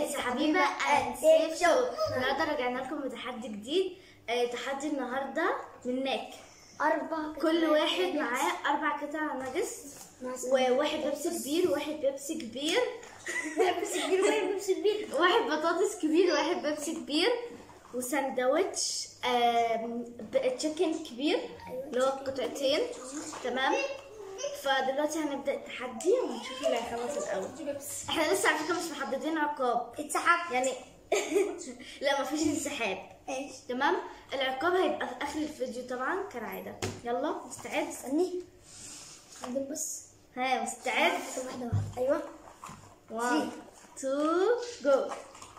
اتس حبيبه اند سيف شو النهارده رجعنا لكم بتحدي جديد آه، تحدي النهارده من ناك أربع كل واحد معاه اربع قطع نجس وواحد بيبسي كبير وواحد بيبسي كبير بيبسي كبير وين بيبسي كبير واحد بطاطس كبير وواحد بيبسي كبير وساندوتش تشيكن كبير اللي هو قطعتين تمام فدلوقتي هنبدا التحدي ونشوف اللي هيخلص الاول احنا لسه على فكره مش محددين عقاب اتسحب يعني لا مفيش انسحاب ايش تمام العقاب هيبقى في اخر الفيديو طبعا كالعاده يلا مستعد استني عندك بس ها مستعد واحدة واحدة أيوة 1 2 جو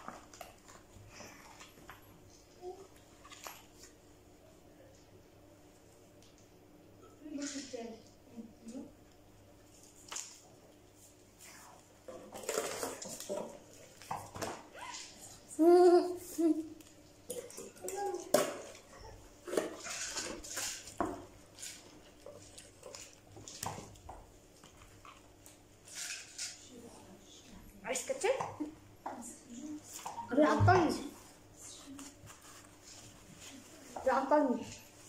عايز كاتشب بيعطلني بيعطلني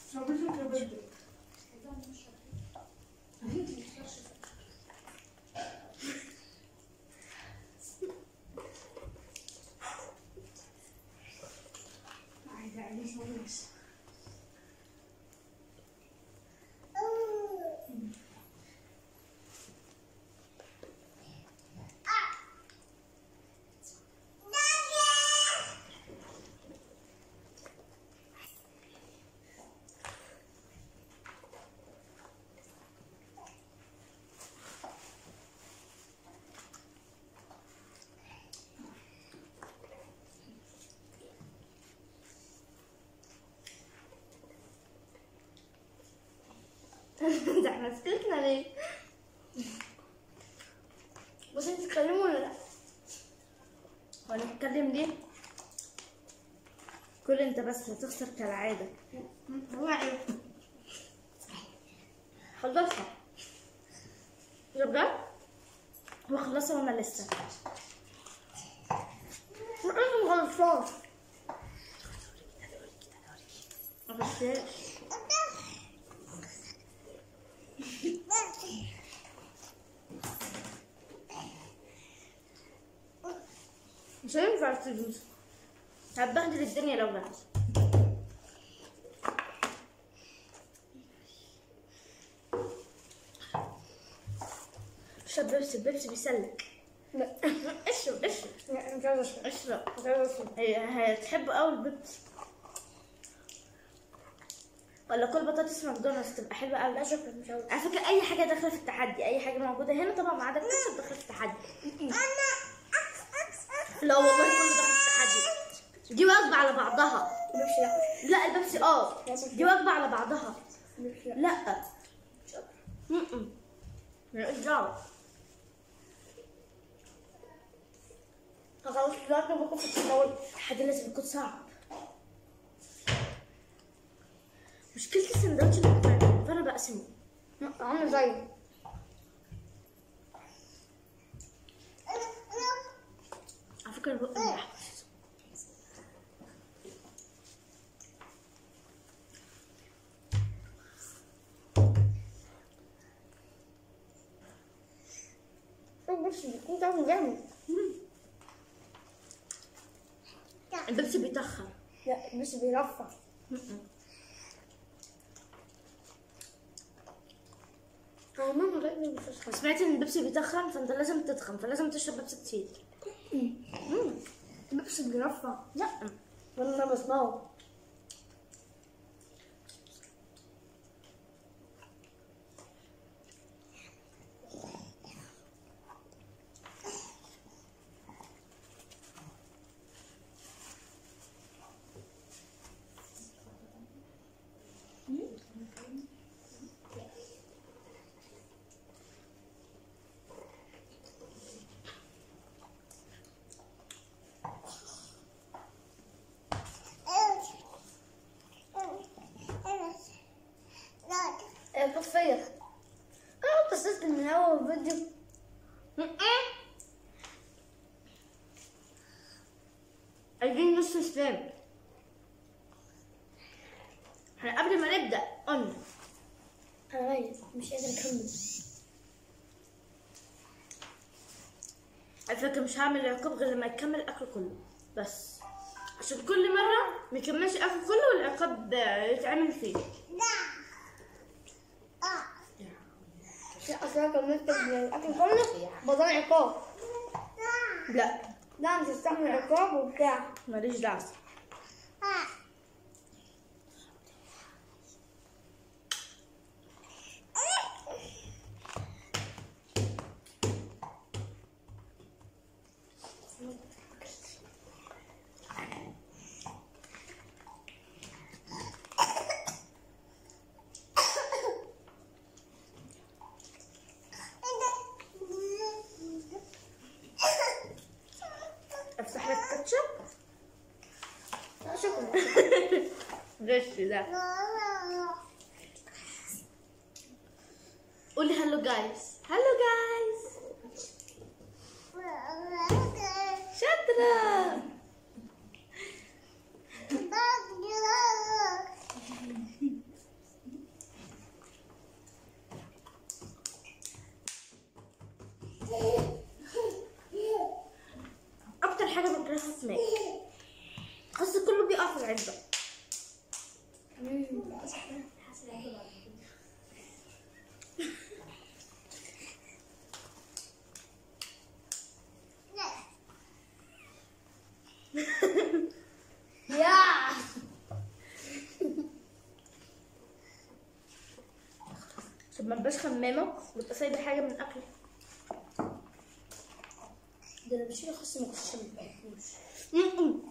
ده احنا سكتنا ليه؟ بس انت تتكلموا ولا لا؟ هنتكلم ليه؟ كل انت بس هتخسر كالعادة واعي خلصها ده بجد؟ هو خلصها وانا لسه لازم خلصان بس مش هينفع تدوس هتبهدل الدنيا لو جت اشرب بيبسي البيبسي بيسلك لا اشرب اشرب لا مش عايز اشرب اشرب مش عايز اشرب هي هتحب قوي البيبسي ولا كل بطاطس ماكدونالدز تبقى حلوه قوي لا شكرا مش عاوز على فكره اي حاجه داخله في التحدي اي حاجه موجوده هنا طبعا ما عدا الكاتشب داخله في التحدي لا والله كله داخل في التحدي دي وجبه على بعضها بيبسي لا لا البيبسي اه دي وجبه على بعضها بيبسي لا لا م-م. ماليش دعوه خلاص دلوقتي بكون في التناول التحدي لازم يكون صعب مشكلة السندوتش اللي بتاعي فانا بقسمه عامل زي على فكرة البق مريح البيبسي بيكون طعمه جامد البيبسي بيتخن لا البيبسي بيرفع هو ماما لازم بتشرب سمعت ان البيبسي بيتخن فانت لازم تتخن فلازم تشرب بيبسي كتير البيبسي بيرفع لا وانا بسمعه عايزين نص سلام احنا قبل ما نبدأ قلنا انا ميت مش قادر اكمل على فكرة مش هعمل العقاب غير لما يكمل الأكل كله بس عشان كل مرة ما يكملش الأكل كله والعقاب يتعمل فيه لا اصل انا كملت الاكل كله بضل عقاب لا لا مش هستحمل عقاب وبتاع ماليش دعوة افتح لك كاتشب لا شكرا غش ده قولي هلو جايز هلو جايز شاطرة أكتر حاجة بكرهها في ماك قصدي كله بيقع في العلبة يا طب ما تبقاش خمامة وتبقى سايبة حاجة من أكلي ده انا بشيل خص ما كنتش ما بحبوش م-م.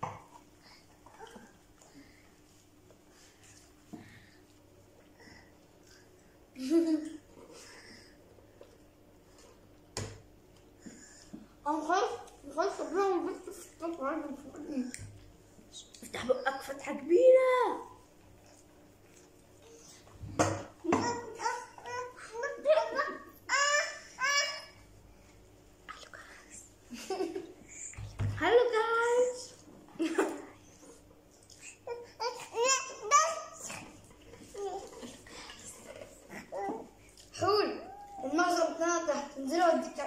انا خلاص خلاص قبلها وبس في الطبق عندي فوق افتح بقك فتحة كبيرة هلو جايز حول المغرب بتاعنا تحت انزلوا وديك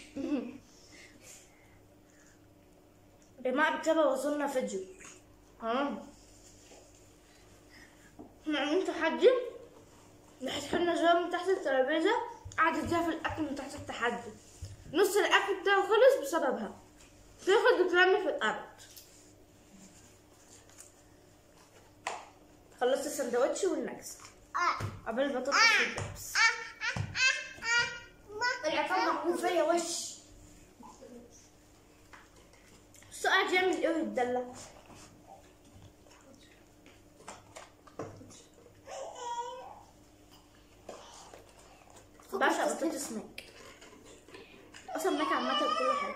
يا جماعة بكتبها وصلنا فيديو ها احنا عاملين تحدي راحت حنا جواب من تحت الترابيزة قعدت تديها في الأكل من تحت التحدي نص الأكل بتاعه خلص بسببها تاخد وترمي في الأرض خلصت السندوتش والنكس قبل ما تطلع في الدبس العقاب محمود فيا وش بس قاعد يعمل ايه ويتدلع بعشق بطاطس ماك اصلا ماك عامة كل حاجة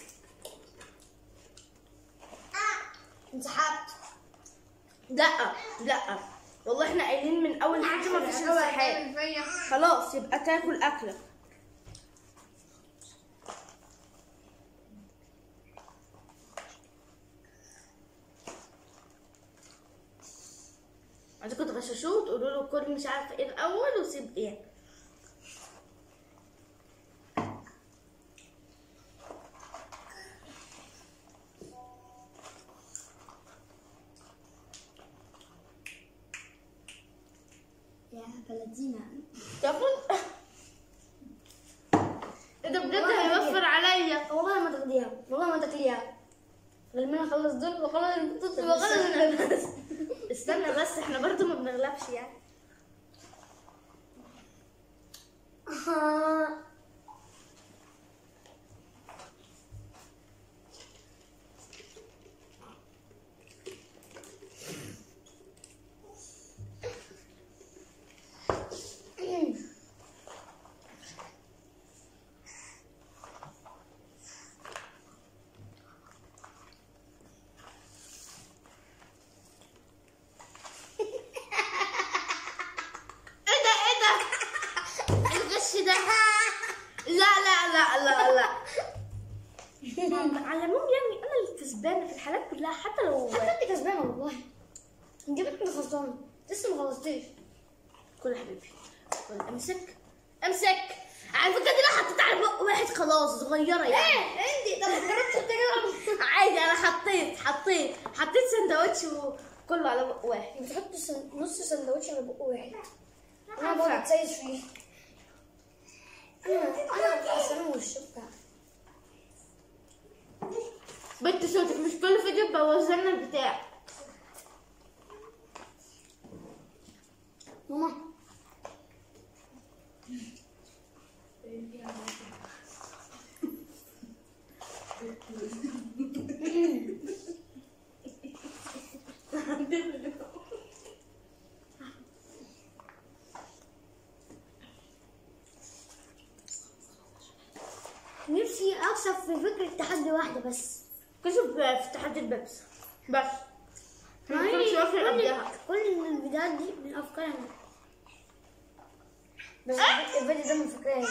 انسحبت لا لا والله احنا قايلين من اول حاجة ما فيش انسحاب خلاص يبقى تاكل اكلك عايزكم تغششوه وتقولوا له كل مش عارفه ايه الاول وسيب ايه يا بلدينا تاكل ايه ده بجد هيوفر عليا والله ما تاخديها والله ما تاكليها لما اخلص دول واخلص البطاطس واخلص استنى بس احنا برضو ما بنغلبش يعني ايه ده ايه ده الغش ده لا لا لا لا لا على العموم يعني انا اللي كسبانه في الحالات كلها حتى لو حتى انت كسبانه والله انت انت خلصانه لسه ما خلصتيش كل حبيبي كل امسك امسك على فكره دي لو حطيت على بق واحد خلاص صغيره يعني انت طب جربت تجرب عادي انا حطيت حطيت حطيت سندوتش وكله على بق واحد انت تحط سن- نص سندوتش على بق واحد انا عارفة. بقعد اتسيس فيه انا انا اصلا والشبكه بنت صوتك مش كل فيديو بوظ لنا البتاع ماما نفسي اكسب في فكره تحدي واحده بس كسب في تحدي البيبس بس ما ما هي كنتش واكل كل قبلها كل الفيديوهات دي من افكاري انا بس الفيديو ده من فكري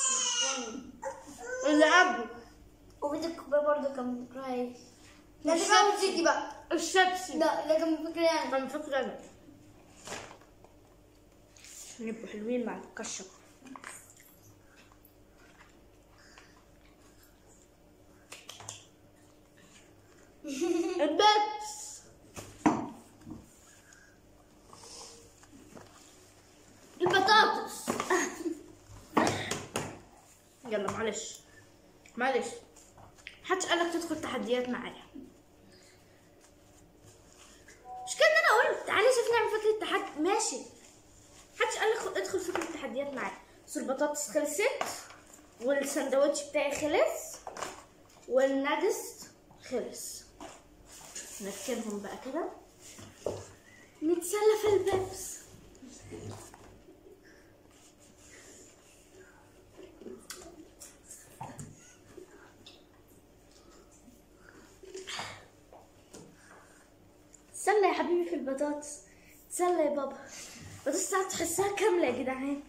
اللي قبله وفيديو الكوبايه برضه كان من فكري لا دي بقى موسيقي بقى الشيبسي لا ده كان من فكري انا كان فكرة أنا عشان يبقوا حلوين مع الكشف البيبس البطاطس يلا معلش معلش محدش قالك تدخل تحديات معايا مش كده ان انا قلت تعالي شوف نعمل فكره تحدي ماشي محدش قال لك ادخل فكره تحديات معايا بس البطاطس خلصت والسندوتش بتاعي خلص والنجس خلص نركنهم بقى كده نتسلى في البيبس تسلى يا حبيبي في البطاطس تسلى يا بابا البطاطس ساعات تحسها كاملة يا جدعان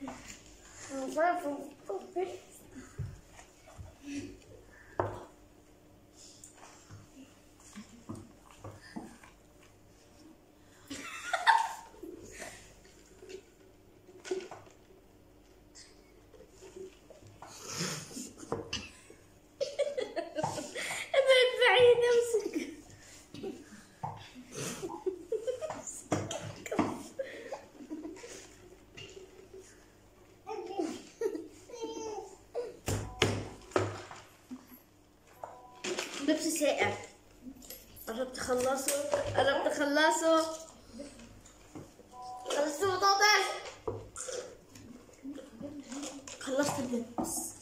ابعد بعيد امسك بيبسي ساقع قربت تخلصوا قربت تخلصوا خلصت بطاطس خلصت البيبس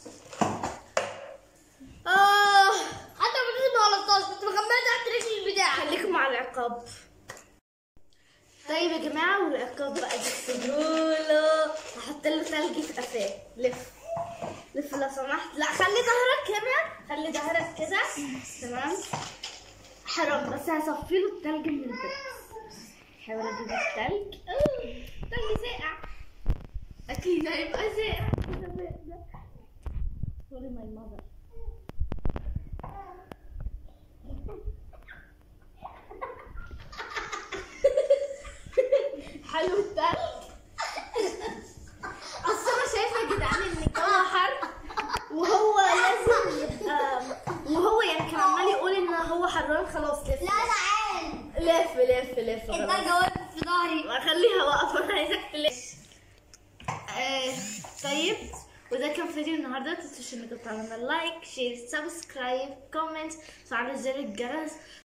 اه حتى البطاطس ما خلصتهاش كنت مكمله تحت رجلي البتاع خليكم على العقاب طيب يا جماعة والعقاب بقى تغسلوله هحط له تلج في قفاه لف لف لو سمحت لا خلي ظهرك كمان خلي ظهرك كده تمام حرام بس هصفي له التلج من البيت حاول اجيب التلج أوه، التلج ساقع اكيد هيبقى ساقع سوري ماي ماذر حلو التلج اصل انا شايفه يا جدعان ان الجو حر وهو لازم يبقى وهو يعني كان عمال يقول ان هو حران خلاص لف لا انا عارف لف لف لف انت خلاص. جاوبت في ظهري خليها واقفه انا عايزك تلف آه طيب وده كان فيديو النهارده متنسوش انكم تعملوا لايك شير سبسكرايب كومنت وفعلوا زر الجرس